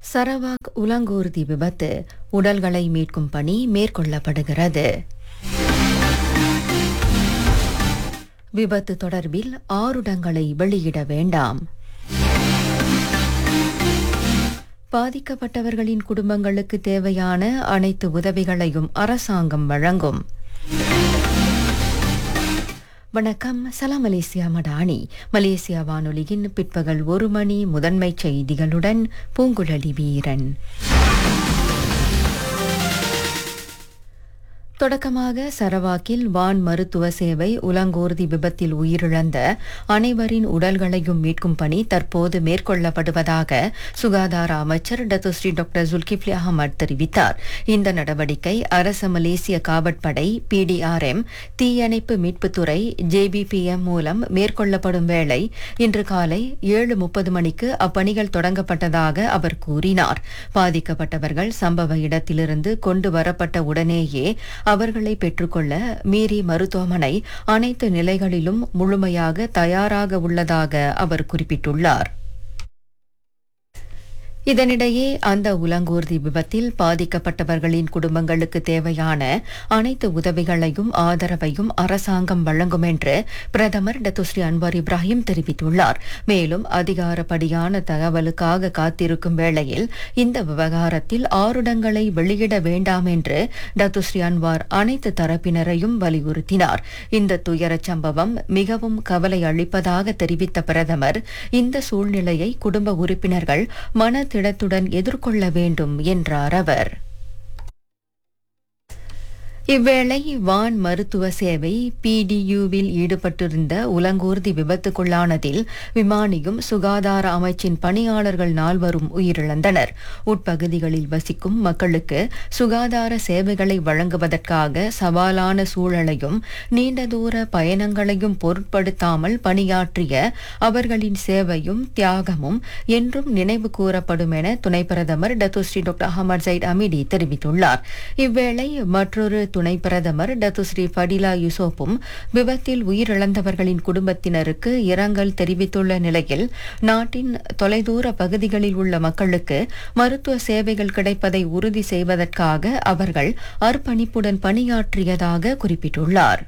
Sarawak உலங்கூர்தி விபத்து உடல்களை மீட்கும் பணி மேற்கொள்ளப்படுகிறது விபத்து தொடர்பில் ஆருடங்களை வெளியிட வேண்டாம் பாதிக்கப்பட்டவர்களின் குடும்பங்களுக்கு தேவையான அனைத்து உதவிகளையும் அரசாங்கம் வழங்கும் வணக்கம் சலாம் மலேசியா மடானி மலேசியா வானொலியின் பிற்பகல் ஒரு மணி முதன்மை செய்திகளுடன் பூங்குழலி வீரன் தொடக்கமாக சரவாக்கில் வான் மருத்துவ சேவை உலங்கோர்தி விபத்தில் உயிரிழந்த அனைவரின் உடல்களையும் மீட்கும் பணி தற்போது மேற்கொள்ளப்படுவதாக சுகாதார அமைச்சர் டத்துஸ்ரீ டாக்டர் ஜுல்கிப்லி அகமது தெரிவித்தார் இந்த நடவடிக்கை அரச மலேசிய காவற்படை பிடிஆர்எம் தீயணைப்பு மீட்புத்துறை ஜேபிபிஎம் மூலம் மேற்கொள்ளப்படும் வேளை இன்று காலை ஏழு முப்பது மணிக்கு அப்பணிகள் தொடங்கப்பட்டதாக அவர் கூறினார் பாதிக்கப்பட்டவர்கள் சம்பவ இடத்திலிருந்து கொண்டு வரப்பட்ட உடனேயே அவர்களை பெற்றுக்கொள்ள மீறி மருத்துவமனை அனைத்து நிலைகளிலும் முழுமையாக தயாராக உள்ளதாக அவர் குறிப்பிட்டுள்ளார் இதனிடையே அந்த உலங்கூர்தி விபத்தில் பாதிக்கப்பட்டவர்களின் குடும்பங்களுக்கு தேவையான அனைத்து உதவிகளையும் ஆதரவையும் அரசாங்கம் வழங்கும் என்று பிரதமர் டத்துஸ்ரீ அன்வார் இப்ராஹிம் தெரிவித்துள்ளார் மேலும் அதிகாரப்படியான தகவலுக்காக காத்திருக்கும் வேளையில் இந்த விவகாரத்தில் ஆருடங்களை வெளியிட வேண்டாம் என்று டத்துஸ்ரீ அன்வார் அனைத்து தரப்பினரையும் வலியுறுத்தினார் இந்த துயரச் சம்பவம் மிகவும் கவலை அளிப்பதாக தெரிவித்த பிரதமர் இந்த சூழ்நிலையை குடும்ப உறுப்பினர்கள் மன திடத்துடன் எதிர்கொள்ள வேண்டும் என்றார் அவர் இவ்வேளை வான் மருத்துவ சேவை பிடியுவில் ஈடுபட்டிருந்த உலங்கூர்தி விபத்துக்குள்ளானதில் விமானியும் சுகாதார அமைச்சின் பணியாளர்கள் நால்வரும் உயிரிழந்தனர் உட்பகுதிகளில் வசிக்கும் மக்களுக்கு சுகாதார சேவைகளை வழங்குவதற்காக சவாலான சூழலையும் நீண்ட தூர பயணங்களையும் பொருட்படுத்தாமல் பணியாற்றிய அவர்களின் சேவையும் தியாகமும் என்றும் நினைவு கூறப்படும் என துணை பிரதமர் Datuk Seri doctor Ahmad Zahid Hamidi தெரிவித்துள்ளார் இவ்வேளை மற்றொரு துணை பிரதமர் டத்துஸ்ரீ ஃபடிலா யூசோப்பும் விபத்தில் உயிரிழந்தவர்களின் குடும்பத்தினருக்கு இரங்கல் தெரிவித்துள்ள நிலையில் நாட்டின் தொலைதூர பகுதிகளில் உள்ள மக்களுக்கு மருத்துவ சேவைகள் கிடைப்பதை உறுதி செய்வதற்காக அவர்கள் அர்ப்பணிப்புடன் பணியாற்றியதாக குறிப்பிட்டுள்ளார்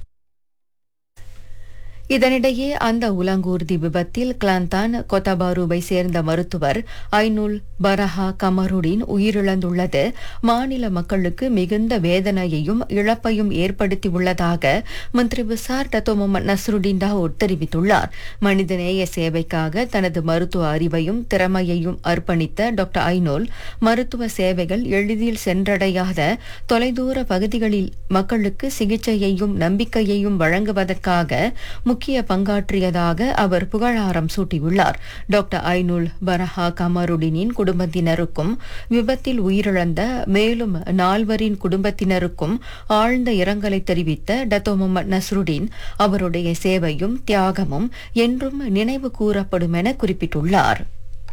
இதனிடையே அந்த உலங்கூர்தி விபத்தில் கிளாந்தான் கொத்தபாருவை சேர்ந்த மருத்துவர் ஐநூல் பரஹா கமருடின் உயிரிழந்துள்ளது மாநில மக்களுக்கு மிகுந்த வேதனையையும் இழப்பையும் ஏற்படுத்தியுள்ளதாக மந்திரி விசார் டத்தோ முகமது நஸ்ருடின் தாவூட் தெரிவித்துள்ளார் மனிதநேய சேவைக்காக தனது மருத்துவ அறிவையும் திறமையையும் அர்ப்பணித்த டாக்டர் ஐநூல் மருத்துவ சேவைகள் எளிதில் சென்றடையாத தொலைதூர பகுதிகளில் மக்களுக்கு சிகிச்சையையும் நம்பிக்கையையும் வழங்குவதற்காக முக்கிய பங்காற்றியதாக அவர் புகழாரம் சூட்டியுள்ளார் டாக்டர் ஐநூல் பரஹா கமருடினின் குடும்பத்தினருக்கும் விபத்தில் உயிரிழந்த மேலும் நால்வரின் குடும்பத்தினருக்கும் ஆழ்ந்த இரங்கலை தெரிவித்த டத்தோ முகமது நஸ்ருடின் அவருடைய சேவையும் தியாகமும் என்றும் நினைவு கூறப்படும் என குறிப்பிட்டுள்ளார்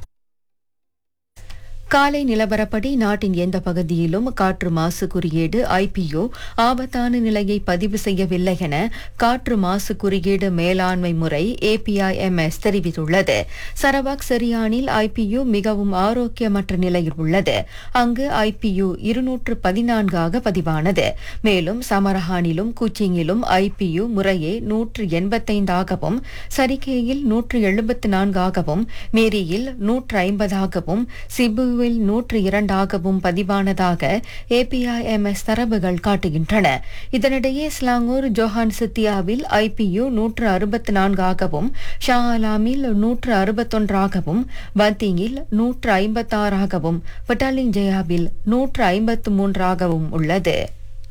காலை நிலவரப்படி நாட்டின் எந்த பகுதியிலும் காற்று மாசு குறியீடு ஐபிஓ ஆபத்தான நிலையை பதிவு செய்யவில்லை என காற்று மாசு குறியீடு மேலாண்மை முறை ஏபிஐஎம்எஸ் தெரிவித்துள்ளது சரவாக் சரியானில் ஐபியு மிகவும் ஆரோக்கியமற்ற நிலையில் உள்ளது அங்கு ஐபியு இருநூற்று பதினான்காக பதிவானது மேலும் சமரஹானிலும் குச்சிங்கிலும் ஐபியு முறையே நூற்று எண்பத்தைந்தாகவும் சரிகேயில் நூற்று எழுபத்து நான்காகவும் மேரியில் நூற்று ஐம்பதாகவும் சிபு வில் நூற்று இரண்டாகவும் பதிவானதாக ஏபிஐஎம்எஸ் தரவுகள் காட்டுகின்றன இதனிடையே ஸ்லாங்கூர் ஜோஹான் சித்தியாவில் ஐபியு நூற்று அறுபத்தி நான்காகவும் ஷா அலாமில் நூற்று அறுபத்தொன்றாகவும் பந்திங்கில் நூற்று ஐம்பத்தாறாகவும் பட்டாலிங் ஜெயாவில் நூற்று ஐம்பத்து மூன்றாகவும் உள்ளது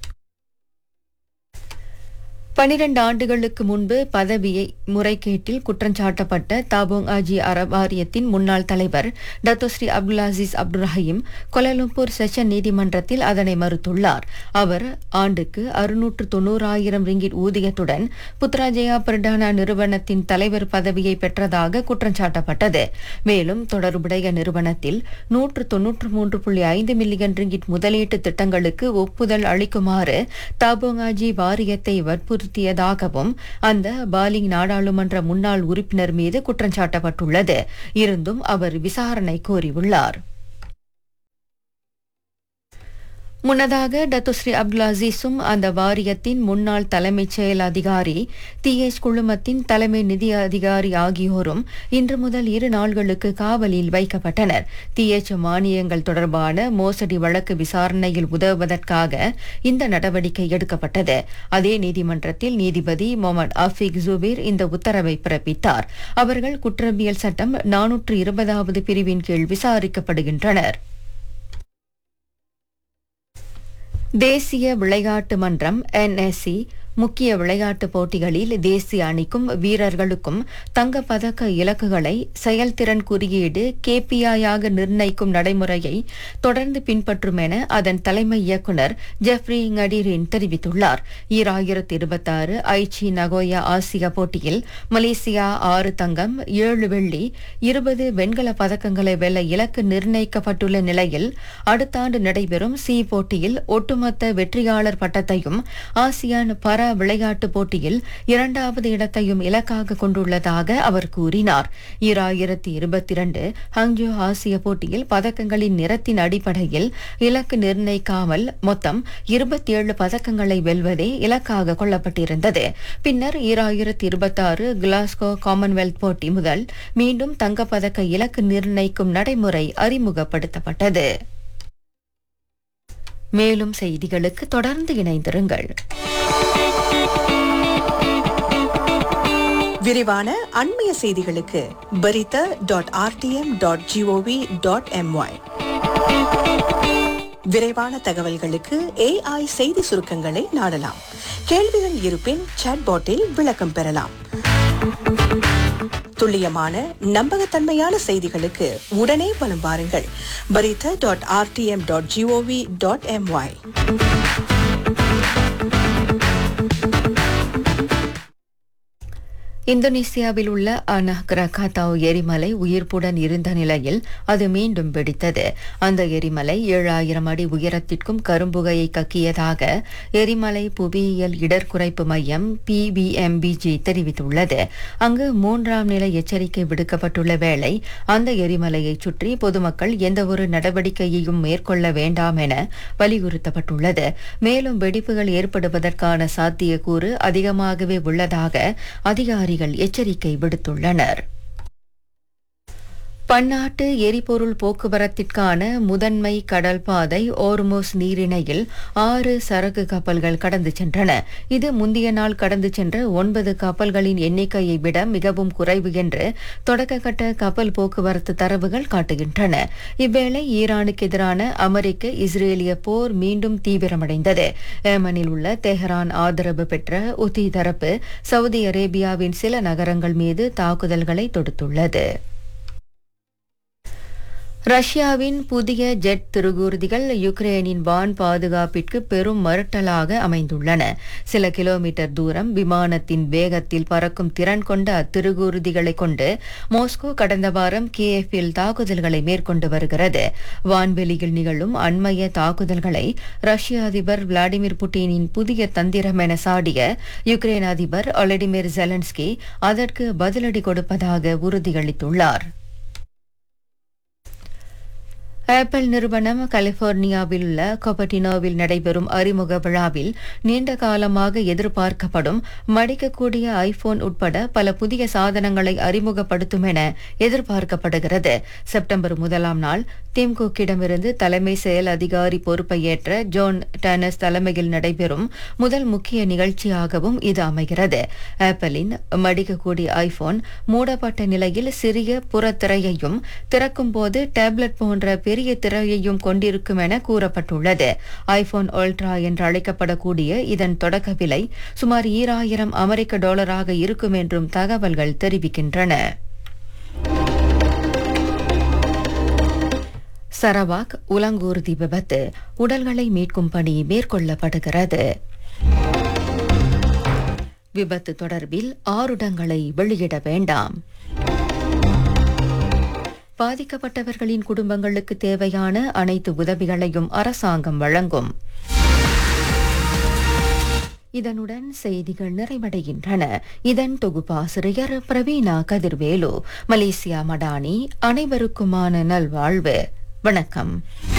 பனிரண்டு ஆண்டுகளுக்கு முன்பு பதவியை முறைகேட்டில் குற்றஞ்சாட்டப்பட்ட தாபோங் ஆஜி அரப் வாரியத்தின் முன்னாள் தலைவர் Datuk Seri Abdul Aziz Abdul Rahim Kuala Lumpur session நீதிமன்றத்தில் அதனை மறுத்துள்ளார் அவர் ஆண்டுக்கு அறுநூற்று தொன்னூறாயிரம் ரிங்கிட் ஊதியத்துடன் புத்ராஜயா பிரடானா நிறுவனத்தின் தலைவர் பதவியை பெற்றதாக குற்றஞ்சாட்டப்பட்டது மேலும் தொடர்புடைய நிறுவனத்தில் நூற்று தொன்னூற்று மூன்று புள்ளி ஐந்து மில்லியன் ரிங்கிட் முதலீட்டு திட்டங்களுக்கு ஒப்புதல் அளிக்குமாறு தாபோங்காஜி வாரியத்தை வற்புறுத்தியதாகவும் அந்த பாலிங் நாடாளுமன்ற முன்னாள் உறுப்பினர் மீது குற்றஞ்சாட்டப்பட்டுள்ளது இருந்தும் அவர் விசாரணை கோரியுள்ளார் முன்னதாக டத்துஸ்ரீ அப்துல் அசீஸும் அந்த வாரியத்தின் முன்னாள் தலைமைச் செயல் அதிகாரி டி எச் குழுமத்தின் தலைமை நிதி அதிகாரி ஆகியோரும் இன்று முதல் இரு நாள்களுக்கு காவலில் வைக்கப்பட்டனர் டி எச் மானியங்கள் தொடர்பான மோசடி வழக்கு விசாரணையில் உதவுவதற்காக இந்த நடவடிக்கை எடுக்கப்பட்டது அதே நீதிமன்றத்தில் நீதிபதி முகமது அஃபீக் ஜுபீர் இந்த உத்தரவை பிறப்பித்தார் அவர்கள் குற்றவியல் சட்டம் நானூற்று இருபதாவது பிரிவின் கீழ் விசாரிக்கப்படுகின்றனர் தேசிய விளையாட்டு மன்றம் என்எஸ்சி முக்கிய விளையாட்டுப் போட்டிகளில் தேசிய அணிக்கும் வீரர்களுக்கும் தங்கப்பதக்க இலக்குகளை செயல்திறன் குறியீடு கேபிஐயாக நிர்ணயிக்கும் நடைமுறையை தொடர்ந்து பின்பற்றும் என அதன் தலைமை இயக்குநர் ஜெஃப்ரி ngadirin தெரிவித்துள்ளார் ஈராயிரத்தி இருபத்தாறு ஐச்சி நகோயா ஆசிய போட்டியில் மலேசியா ஆறு தங்கம் ஏழு வெள்ளி இருபது வெண்கல பதக்கங்களை வெல்ல இலக்கு நிர்ணயிக்கப்பட்டுள்ள நிலையில் அடுத்த ஆண்டு நடைபெறும் சி போட்டியில் ஒட்டுமொத்த வெற்றியாளர் பட்டத்தையும் ஆசியான் பர விளையாட்டுப் போட்டியில் இரண்டாவது இடத்தையும் இலக்காக கொண்டுள்ளதாக அவர் கூறினார் ஈராயிரத்தி இருபத்தி இரண்டு ஹங்ஜோ ஆசிய போட்டியில் பதக்கங்களின் நிறத்தின் அடிப்படையில் இலக்கு நிர்ணயிக்காமல் மொத்தம் இருபத்தி ஏழு பதக்கங்களை வெல்வதே இலக்காக கொள்ளப்பட்டிருந்தது பின்னர் ஈராயிரத்தி இருபத்தாறு கிளாஸ்கோ காமன்வெல்த் போட்டி முதல் மீண்டும் தங்கப்பதக்க இலக்கு நிர்ணயிக்கும் நடைமுறை அறிமுகப்படுத்தப்பட்டது மேலும் செய்திகளுக்கு தொடர்ந்து இணைந்திருங்கள் விரிவான அண்மைய செய்திகளுக்கு Berita dot RTM dot G O V dot M Y விரைவான தகவல்களுக்கு ஏஐ செய்தி சுருக்கங்களை நாடலாம் கேள்விகள் இருப்பின் சாட்பாட்டில் விளக்கம் பெறலாம் துல்லியமான நம்பகத்தன்மையான செய்திகளுக்கு உடனே வலம் வாருங்கள் Berita dot RTM dot G O V dot M Y இந்தோனேசியாவில் உள்ள அனஹ் கிரகாத்தாவ் எரிமலை உயிர்ப்புடன் இருந்த நிலையில் அது மீண்டும் வெடித்தது அந்த எரிமலை ஏழாயிரம் அடி உயரத்திற்கும் கரும்புகையை கக்கியதாக எரிமலை புவியியல் இடர்குறைப்பு மையம் பிபிஎம்பிஜி தெரிவித்துள்ளது அங்கு மூன்றாம் நிலை எச்சரிக்கை விடுக்கப்பட்டுள்ள வேளை அந்த எரிமலையைச் சுற்றி பொதுமக்கள் எந்தவொரு நடவடிக்கையையும் மேற்கொள்ள வேண்டாம் என வலியுறுத்தப்பட்டுள்ளது மேலும் வெடிப்புகள் ஏற்படுவதற்கான சாத்தியக்கூறு அதிகமாகவே உள்ளதாக அதிகாரிகள் எச்சரிக்கை விடுத்துள்ளனர் பன்னாட்டு எரிபொருள் போக்குவரத்திற்கான முதன்மை கடல் பாதை ஓர்மோஸ் நீரிணையில் ஆறு சரக்கு கப்பல்கள் கடந்து சென்றன இது முந்தைய நாள் கடந்து சென்ற ஒன்பது கப்பல்களின் எண்ணிக்கையை விட மிகவும் குறைவு என்று தொடக்கக்கட்ட கப்பல் போக்குவரத்து தரவுகள் காட்டுகின்றன இவ்வேளை ஈரானுக்கு எதிரான அமெரிக்க இஸ்ரேலிய போர் மீண்டும் தீவிரமடைந்தது ஏமனில் உள்ள தெஹரான் ஆதரவு பெற்ற உதி தரப்பு சவுதி அரேபியாவின் சில நகரங்கள் மீது தாக்குதல்களை தொடுத்துள்ளது ரஷ்யாவின் புதிய ஜெட் திருகூர்திகள் யுக்ரேனின் வான் பாதுகாப்பிற்கு பெரும் மறுட்டலாக அமைந்துள்ளன சில கிலோமீட்டர் தூரம் விமானத்தின் வேகத்தில் பறக்கும் திறன் கொண்ட அத்திருகூர்திகளை கொண்டு மாஸ்கோ கடந்த வாரம் கியேஃபில் தாக்குதல்களை மேற்கொண்டு வருகிறது வான்வெளியில் நிகழும் அண்மைய தாக்குதல்களை ரஷ்ய அதிபர் விளாடிமிர் புட்டினின் புதிய தந்திரம் என சாடிய யுக்ரேன் அதிபர் ஒலடிமிர் ஜெலன்ஸ்கி அதற்கு பதிலடி கொடுப்பதாக உறுதியளித்துள்ளார் ஆப்பிள் நிறுவனம் கலிபோர்னியாவில் உள்ள கொபட்டினோவில் நடைபெறும் அறிமுக விழாவில் நீண்ட காலமாக எதிர்பார்க்கப்படும் மடிக்கக்கூடிய ஐபோன் உட்பட பல புதிய சாதனங்களை அறிமுகப்படுத்தும் என எதிர்பார்க்கப்படுகிறது செப்டம்பர் முதலாம் நாள் டிம் குக்கிடமிருந்து தலைமை செயல் அதிகாரி பொறுப்பை ஏற்ற ஜோன் டனஸ் தலைமையில் நடைபெறும் முதல் முக்கிய நிகழ்ச்சியாகவும் இது அமைகிறது ஆப்பிளின் மடிக்கக்கூடிய ஐபோன் மூடப்பட்ட நிலையில் சிறிய புறத்திரையையும் திறக்கும் போது டேப்லெட் போன்ற பெரிய திரையையும் கொண்டிருக்கும் என கூறப்பட்டுள்ளது ஐபோன் அல்ட்ரா என்று அழைக்கப்படக்கூடிய இதன் தொடக்க விலை சுமார் ஈராயிரம் அமெரிக்க டாலராக இருக்கும் என்றும் தகவல்கள் தெரிவிக்கின்றன சரவாக் உலங்கூர்தி விபத்து உடல்களை மீட்கும் பணி மேற்கொள்ளப்படுகிறது விபத்து தொடர்பில் ஆருடங்களை வெளியிட வேண்டாம் பாதிக்கப்பட்டவர்களின் குடும்பங்களுக்கு தேவையான அனைத்து உதவிகளையும் அரசாங்கம் வழங்கும் இதனுடன் செய்திகள் நிறைவடைகின்றன இதன் தொகுப்பாசிரியர் பிரவீணா கதிர்வேலு மலேசியா மடானி அனைவருக்குமான நல்வாழ்வு வணக்கம்